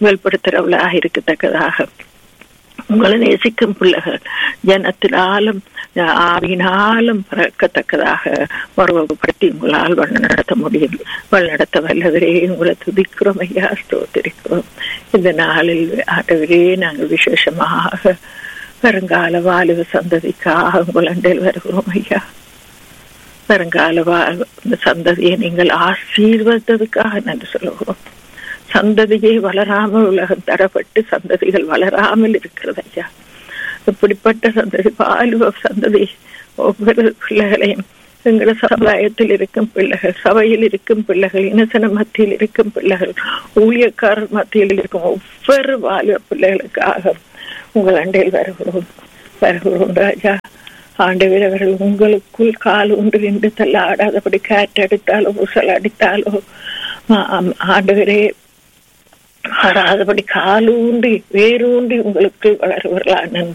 வெளிப்படுத்துறவளாக இருக்கத்தக்கதாக உங்களை நேசிக்கும் பிள்ளைகள் ஜனத்தினாலும் ஆவியினாலும் பிறக்கத்தக்கதாக உருவப்படுத்தி உங்களால் வழி நடத்த முடியும் வழி நடத்த வல்லவரே உங்களை துதிக்கிறோம் ஐயா ஸ்தோத்திரிக்கிறோம் இந்த நாளில் ஆண்டவரே நாங்கள் விசேஷமாக வருங்கால வாலிப சந்ததிக்காக உங்கள் வருகிறோம் ஐயா வருங்கால வாழ் சந்ததியை நீங்கள் ஆசீர்வதற்காக நன்றி சொல்லுகிறோம் சந்ததியை வளராமல் உலகம் தரப்பட்டு சந்ததிகள் வளராமல் இருக்கிறது ஐயா இப்படிப்பட்ட சந்ததி பாலுவ சந்ததி ஒவ்வொரு பிள்ளைகளையும் எங்கள சமுதாயத்தில் இருக்கும் பிள்ளைகள் சபையில் இருக்கும் பிள்ளைகள் இனசன மத்தியில் இருக்கும் பிள்ளைகள் ஊழியக்காரர் மத்தியில் இருக்கும் ஒவ்வொரு வாலிப பிள்ளைகளுக்காக உங்கள் அண்டையில் வருகிறோம் வருகிறோம் ராஜா ஆண்டவர் அவர்கள் உங்களுக்குள் கால் ஒன்று நின்று தள்ளாடாதபடி காற்றடித்தாலோ ஊசல் அடித்தாலோ ஆண்டவரே வராதபடி காலூன்றி வேரூன்றி உங்களுக்கு வளருவர்களா நன்றி